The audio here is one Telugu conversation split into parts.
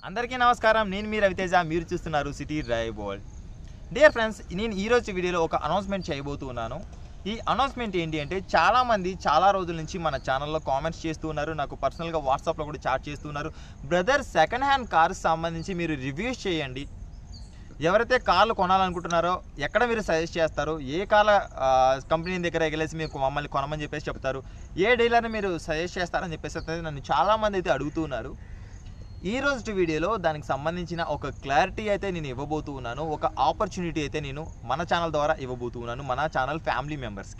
అందరికీ నమస్కారం నేను మీ రవితేజ మీరు చూస్తున్నారు city drive world dear friends నేను ఈరోజు వీడియోలో ఒక అనౌన్స్మెంట్ చేయబోతున్నాను ఈ అనౌన్స్మెంట్ ఏంటి అంటే చాలామంది చాలా రోజుల నుంచి మన ఛానల్లో కామెంట్స్ చేస్తూ ఉన్నారు నాకు పర్సనల్గా వాట్సాప్లో కూడా చాట్ చేస్తున్నారు బ్రదర్ సెకండ్ హ్యాండ్ కార్స్ సంబంధించి మీరు రివ్యూస్ చేయండి ఎవరైతే కార్లు కొనాలనుకుంటున్నారో ఎక్కడ మీరు సజెస్ట్ చేస్తారు ఏ కార్ల ఆ, కంపెనీ దగ్గర ఎగలేసి మీకు మమ్మల్ని కొనమని చెప్పేసి చెప్తారు ఏ డీలర్ని మీరు సజెస్ట్ చేస్తారని చెప్పేసి అయితే నన్ను చాలామంది అయితే అడుగుతున్నారు ఈ రోజు వీడియోలో దానికి సంబంధించిన ఒక క్లారిటీ అయితే నేను ఇవ్వబోతూ ఉన్నాను ఒక ఆపర్చునిటీ అయితే నేను మన ఛానల్ ద్వారా ఇవ్వబోతూ ఉన్నాను మన ఛానల్ ఫ్యామిలీ మెంబర్స్కి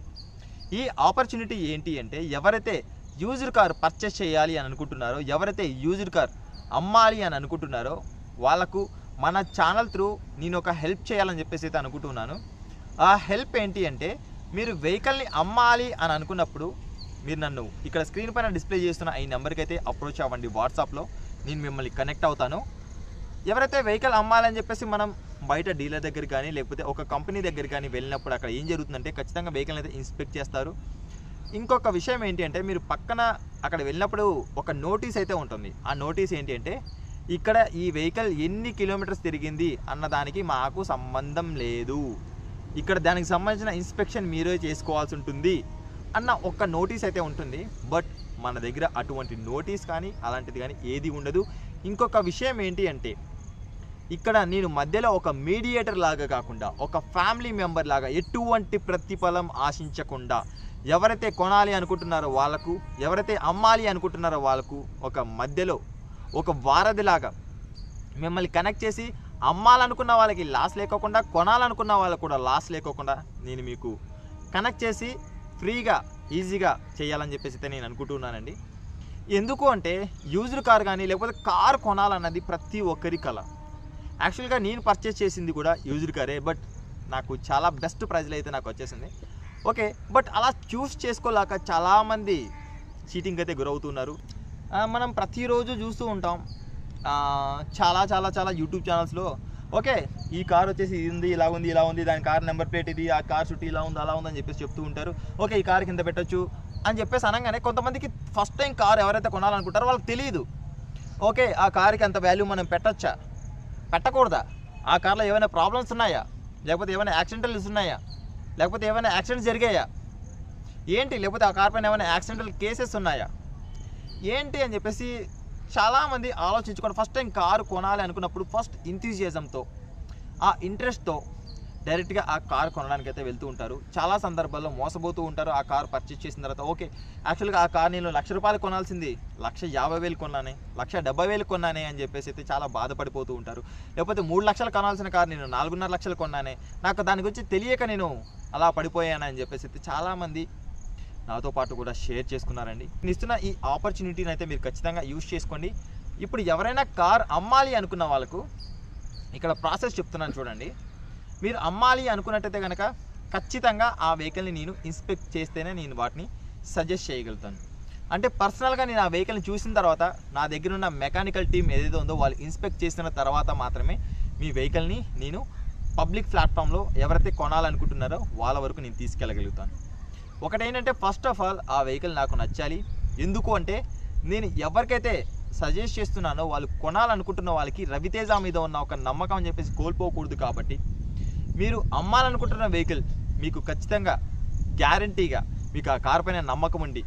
ఈ ఆపర్చునిటీ ఏంటి అంటే ఎవరైతే యూజ్డ్ కార్ పర్చేస్ చేయాలి అని అనుకుంటున్నారో ఎవరైతే యూజ్డ్ కార్ అమ్మాలి అని అనుకుంటున్నారో వాళ్ళకు మన ఛానల్ త్రూ నేను ఒక హెల్ప్ చేయాలని చెప్పేసి అయితే అనుకుంటున్నాను ఆ హెల్ప్ ఏంటి అంటే మీరు వెహికల్ని అమ్మాలి అని అనుకున్నప్పుడు మీరు నన్ను ఇక్కడ స్క్రీన్ పైన డిస్ప్లే చేస్తున్న ఈ నెంబర్కి అయితే అప్రోచ్ అవ్వండి వాట్సాప్లో నేను మిమ్మల్ని కనెక్ట్ అవుతాను ఎవరైతే వెహికల్ అమ్మాలని చెప్పేసి మనం బయట డీలర్ దగ్గర కానీ లేకపోతే ఒక కంపెనీ దగ్గర కానీ వెళ్ళినప్పుడు అక్కడ ఏం జరుగుతుందంటే ఖచ్చితంగా వెహికల్ అయితే ఇన్స్పెక్ట్ చేస్తారు ఇంకొక విషయం ఏంటి అంటే మీరు పక్కన అక్కడ వెళ్ళినప్పుడు ఒక నోటీస్ అయితే ఉంటుంది ఆ నోటీస్ ఏంటి అంటే ఇక్కడ ఈ వెహికల్ ఎన్ని కిలోమీటర్స్ తిరిగింది అన్న దానికి మాకు సంబంధం లేదు ఇక్కడ దానికి సంబంధించిన ఇన్స్పెక్షన్ మీరే చేసుకోవాల్సి ఉంటుంది అన్న ఒక నోటీస్ అయితే ఉంటుంది బట్ మన దగ్గర అటువంటి నోటీస్ కానీ అలాంటిది కానీ ఏది ఉండదు ఇంకొక విషయం ఏంటి అంటే ఇక్కడ నేను మధ్యలో ఒక మీడియేటర్ లాగా కాకుండా ఒక ఫ్యామిలీ మెంబర్ లాగా ఎటువంటి ప్రతిఫలం ఆశించకుండా ఎవరైతే కొనాలి అనుకుంటున్నారో వాళ్ళకు ఎవరైతే అమ్మాలి అనుకుంటున్నారో వాళ్ళకు ఒక మధ్యలో ఒక వారధిలాగా మిమ్మల్ని కనెక్ట్ చేసి అమ్మాలనుకున్న వాళ్ళకి లాస్ లేకోకుండా కొనాలనుకున్న వాళ్ళకు కూడా లాస్ లేకోకుండా నేను మీకు కనెక్ట్ చేసి ఫ్రీగా ఈజీగా చేయాలని చెప్పేసి అయితే నేను అనుకుంటున్నానండి ఎందుకు అంటే యూజ్డ్ కార్ కానీ లేకపోతే కార్ కొనాలన్నది ప్రతి ఒక్కరి కళ యాక్చువల్గా నేను పర్చేస్ చేసింది కూడా యూజ్డ్ కారే బట్ నాకు చాలా బెస్ట్ ప్రైజ్లో అయితే నాకు వచ్చేసింది ఓకే బట్ అలా చూస్ చేసుకోలేక చాలామంది చీటింగ్ అయితే గురవుతున్నారు ఆ, మనం ప్రతిరోజు చూస్తూ ఉంటాం ఆ, చాలా చాలా చాలా యూట్యూబ్ ఛానల్స్లో ఓకే ఈ కార్ వచ్చేసి ఇది ఉంది ఇలా ఉంది ఇలా ఉంది దాని కార్ నెంబర్ ప్లేట్ ఇది ఆ కార్ చుట్టూ ఇలా ఉంది అలా ఉంది అని చెప్పేసి చెప్తూ ఉంటారు ఓకే ఈ కార్ కింద పెట్టొచ్చు అని చెప్పేసి అనగానే కొంతమందికి ఫస్ట్ టైం కార్ ఎవరైతే కొనాలనుకుంటారో వాళ్ళకి తెలియదు ఓకే ఆ కార్కి అంత వాల్యూ మనం పెట్టచ్చా పెట్టకూడదా ఆ కార్లో ఏమైనా ప్రాబ్లమ్స్ ఉన్నాయా లేకపోతే ఏమైనా యాక్సిడెంటల్స్ ఉన్నాయా లేకపోతే ఏమైనా యాక్సిడెంట్స్ జరిగాయా ఏంటి లేకపోతే ఆ కార్ పైన ఏమైనా యాక్సిడెంటల్ కేసెస్ ఉన్నాయా ఏంటి అని చెప్పేసి చాలామంది ఆలోచించుకొని ఫస్ట్ టైం కారు కొనాలి అనుకున్నప్పుడు ఫస్ట్ ఇంథ్యూజియాజంతో ఆ ఇంట్రెస్ట్తో డైరెక్ట్గా ఆ కార్ కొనడానికి అయితే వెళ్తూ ఉంటారు చాలా సందర్భాల్లో మోసపోతూ ఉంటారు ఆ కార్ పర్చేస్ చేసిన తర్వాత ఓకే యాక్చువల్గా ఆ కార్ నేను లక్ష రూపాయలు కొనాల్సింది లక్ష యాభై వేలు కొన్నానే లక్ష డెబ్బై వేలు కొన్నానే అని చెప్పేసి అయితే చాలా బాధపడిపోతూ ఉంటారు లేకపోతే మూడు లక్షలు కొనాల్సిన కార్ నేను నాలుగున్నర లక్షలు కొన్నానే నాకు దాని గురించి తెలియక నేను అలా పడిపోయానని చెప్పేసి అయితే చాలామంది నాతో పాటు కూడా షేర్ చేసుకున్నారండి నేను ఇస్తున్న ఈ ఆపర్చునిటీని అయితే మీరు ఖచ్చితంగా యూజ్ చేసుకోండి ఇప్పుడు ఎవరైనా కార్ అమ్మాలి అనుకున్న వాళ్ళకు ఇక్కడ ప్రాసెస్ చెప్తున్నాను చూడండి మీరు అమ్మాలి అనుకున్నట్టయితే కనుక ఖచ్చితంగా ఆ వెహికల్ని నేను ఇన్స్పెక్ట్ చేస్తేనే నేను వాటిని సజెస్ట్ చేయగలుగుతాను అంటే పర్సనల్గా నేను ఆ వెహికల్ని చూసిన తర్వాత నా దగ్గర ఉన్న మెకానికల్ టీం ఏదైతే ఉందో వాళ్ళు ఇన్స్పెక్ట్ చేసిన తర్వాత మాత్రమే మీ వెహికల్ని నేను పబ్లిక్ ప్లాట్ఫామ్లో ఎవరైతే కొనాలనుకుంటున్నారో వాళ్ళ వరకు నేను తీసుకెళ్ళగలుగుతాను ఒకటేంటంటే ఫస్ట్ ఆఫ్ ఆల్ ఆ వెహికల్ నాకు నచ్చాలి ఎందుకు అంటే నేను ఎవరికైతే సజెస్ట్ చేస్తున్నానో వాళ్ళు కొనాలనుకుంటున్న వాళ్ళకి రవితేజ మీద ఉన్న ఒక నమ్మకం అని చెప్పేసి కోల్పోకూడదు కాబట్టి మీరు అమ్మాలనుకుంటున్న వెహికల్ మీకు ఖచ్చితంగా గ్యారంటీగా మీకు ఆ కార్ పైన నమ్మకం ఉండి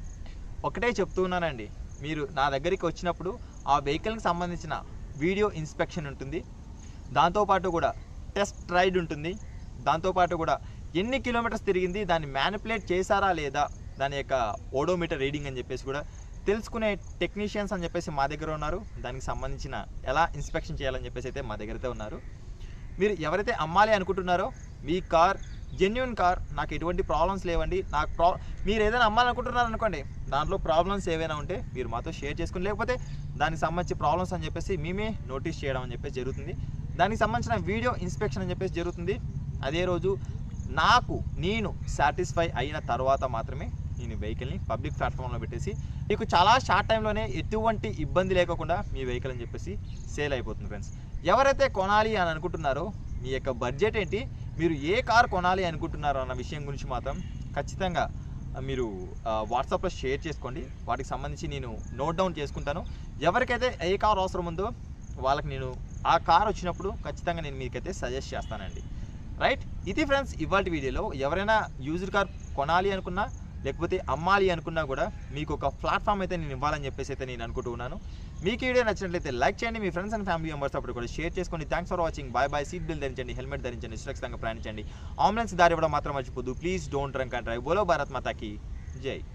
ఒకటే చెప్తున్నానండి మీరు నా దగ్గరికి వచ్చినప్పుడు ఆ వెహికల్కి సంబంధించిన వీడియో ఇన్స్పెక్షన్ ఉంటుంది దాంతోపాటు కూడా టెస్ట్ రైడ్ ఉంటుంది దాంతోపాటు కూడా ఎన్ని కిలోమీటర్స్ తిరిగింది దాన్ని మ్యానిపులేట్ చేశారా లేదా దాని యొక్క ఓడోమీటర్ రీడింగ్ అని చెప్పేసి కూడా తెలుసుకునే టెక్నీషియన్స్ అని చెప్పేసి మా దగ్గర ఉన్నారు దానికి సంబంధించిన ఎలా ఇన్స్పెక్షన్ చేయాలని చెప్పేసి అయితే మా దగ్గర అయితే ఉన్నారు మీరు ఎవరైతే అమ్మాలి అనుకుంటున్నారో మీ కార్ జెన్యున్ కార్ నాకు ఎటువంటి ప్రాబ్లమ్స్ లేవండి నాకు ప్రా మీరు ఏదైనా అమ్మాలనుకుంటున్నారు అనుకోండి దాంట్లో ప్రాబ్లమ్స్ ఏవైనా ఉంటే మీరు మాతో షేర్ చేసుకుని లేకపోతే దానికి సంబంధించి ప్రాబ్లమ్స్ అని చెప్పేసి మేమే నోటీస్ చేయడం అని చెప్పేసి జరుగుతుంది దానికి సంబంధించిన వీడియో ఇన్స్పెక్షన్ అని చెప్పేసి జరుగుతుంది అదే రోజు నాకు నేను సాటిస్ఫై అయిన తర్వాత మాత్రమే నేను వెహికల్ని పబ్లిక్ ప్లాట్ఫామ్లో పెట్టేసి మీకు చాలా షార్ట్ టైంలోనే ఎటువంటి ఇబ్బంది లేకుండా మీ వెహికల్ అని చెప్పేసి సేల్ అయిపోతుంది ఫ్రెండ్స్ ఎవరైతే కొనాలి అని అనుకుంటున్నారో మీ యొక్క బడ్జెట్ ఏంటి మీరు ఏ కార్ కొనాలి అనుకుంటున్నారో అన్న విషయం గురించి మాత్రం ఖచ్చితంగా మీరు వాట్సాప్లో షేర్ చేసుకోండి వాటికి సంబంధించి నేను నోట్ డౌన్ చేసుకుంటాను ఎవరికైతే ఏ కార్ అవసరం ఉందో వాళ్ళకి నేను ఆ కార్ వచ్చినప్పుడు ఖచ్చితంగా నేను మీకైతే సజెస్ట్ చేస్తానండి రైట్ ఇది ఫ్రెండ్స్ ఇవాళ వీడియోలో ఎవరైనా యూజ్డ్ కార్ కొనాలి అనుకున్నా లేకపోతే అమ్మాలి అనుకున్నా కూడా మీకు ఒక ప్లాట్ఫామ్ అయితే నేను ఇవ్వాలని చెప్పేసి అయితే నేను అనుకుంటూ ఉన్నాను మీకు ఈ వీడియో నచ్చినట్లయితే లైక్ చేయండి మీ ఫ్రెండ్స్ అండ్ ఫ్యామిలీ మెంబర్స్ అప్పుడు కూడా షేర్ చేసుకోండి thanks for watching bye bye seat belt ధరించండి హెల్మెట్ ధరించండి సురక్షితంగా ప్రయాణించండి ఆంబులెన్స్ దారి ఇవ్వడం మాత్రం మర్చిపోదు please don't drunk and drive బోలో భారత్ మాతాకి జై